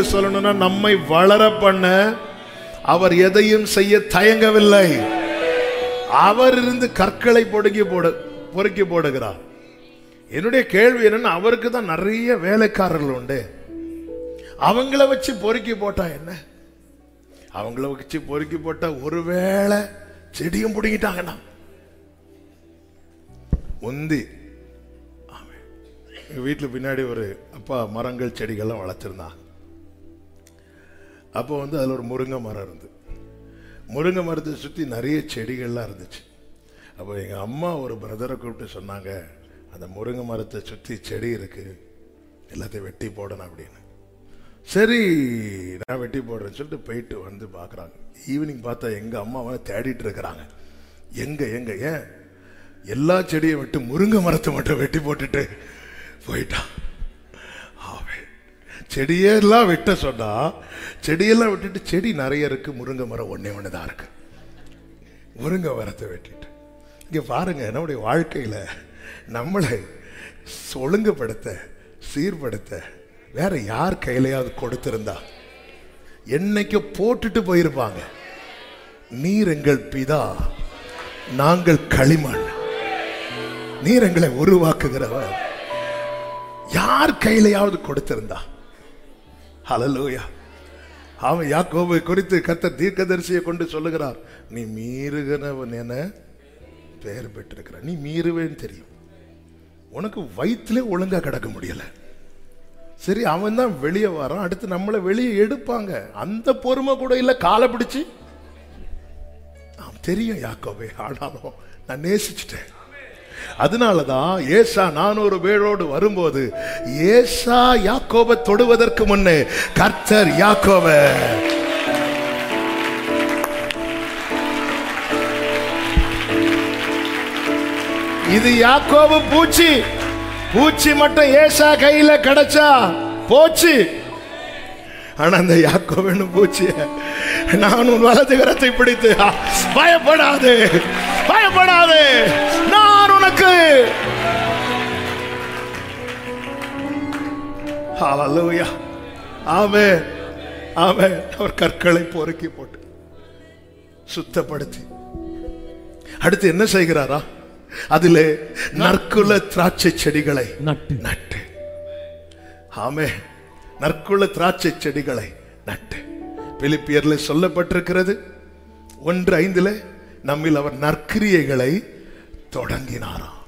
சொல்லணும்னா நம்மை வளர பண்ண அவர் எதையும் செய்ய தயங்கவில்லை அவர் இருந்து கற்களை பொடுக்கி போட பொறுக்கி போடுகிறார் என்னுடைய கேள்வி என்னன்னா அவருக்கு தான் நிறைய வேலைக்காரர்கள் உண்டு அவங்கள வச்சு பொறுக்கி போட்டா என்ன அவங்கள வச்சு பொறுக்கி போட்டா ஒருவேளை செடியும் பிடிங்கிட்டாங்கன்னா உந்தி ஆமென். எங்க வீட்டுல பின்னாடி ஒரு அப்பா மரங்கள் செடிகள்லாம் வளர்த்துருந்தாங்க அப்போ வந்து அதில் ஒரு முருங்கை மரம் இருந்து முருங்கை மரத்தை சுற்றி நிறைய செடிகள்லாம் இருந்துச்சு அப்போ எங்கள் அம்மா ஒரு பிரதரை கூப்பிட்டு சொன்னாங்க அந்த முருங்கை மரத்தை சுற்றி செடி இருக்கு எல்லாத்தையும் வெட்டி போடணும் அப்படின்னு சரி நான் வெட்டி போடுறேன்னு சொல்லிட்டு போயிட்டு வந்து பார்க்குறாங்க ஈவினிங் பார்த்தா எங்கள் அம்மாவை தேடிட்டு இருக்கிறாங்க எங்க எங்க ஏன் எல்லா செடியை விட்டு முருங்கை மரத்தை மட்டும் வெட்டி போட்டுட்டு போயிட்டான் ஆமென். செடியெல்லாம் வெட்ட சொன்னா செடியெல்லாம் விட்டுட்டு செடி நிறைய இருக்கு முருங்கை மரம் ஒண்ணே ஒன்று தான் இருக்கு முருங்கை மரத்தை வெட்டிட்டு இங்க பாருங்க நம்முடைய வாழ்க்கையில நம்மளை ஒழுங்குபடுத்த சீர்படுத்த வேற யார் கையிலையாவது கொடுத்திருந்தா என்னைக்கு போட்டுட்டு போயிருப்பாங்க நீர் எங்கள் பிதா நாங்கள் களிமண் நீர் எங்களை உருவாக்குகிறவர் யார் கையிலையாவது கொடுத்திருந்தா ஹalleluya அவன் யாக்கோபை குறித்து கத்த தீர்க்கதரிசியை கொண்டு சொல்லுகிறார் நீ மீறுகிறவன் என பெயர் பெற்றிருக்கிற நீ மீறுவேன்னு தெரியும் உனக்கு வயிற்றுல ஒழுங்கா கிடக்க முடியல சரி அவன் தான் வெளியே வரான் அடுத்து நம்மளை வெளியே எடுப்பாங்க அந்த பொறுமை கூட இல்ல காலை பிடிச்சு ஆம், தெரியும் யாக்கோபே ஆனாலும் நான் நேசிச்சிட்டேன் அதனாலதான் ஏசா நானூறு பேரோடு வரும்போது ஏசா யாக்கோபை தொடுவதற்கு முன்னே கர்த்தர் யாக்கோப இது யாக்கோபு பூச்சி பூச்சி மட்டும் ஏசா கையில கிடைச்சா போச்சு ஆனா அந்த யாக்கோவனு பூச்சிய நான் உன் வலது கரத்தை பிடித்து "ஆ, பயப்படாதே பயப்படாதே நான் உனக்கு ஹalleluya ஆமே ஆமே அவர் கற்களை பொறுக்கி போட்டு சுத்தப்படுத்தி அடுத்து என்ன செய்கிறாரா அதிலே நற்குல திராட்சை செடிகளை நட்டு நட்டு ஆமே நற்குல திராட்சை செடிகளை நட்டு பிலிப்பியர்ல சொல்லப்பட்டிருக்கிறது ஒன்று ஐந்துல நம்மில் அவர் நற்கிரியைகளை தொடங்கினாராம்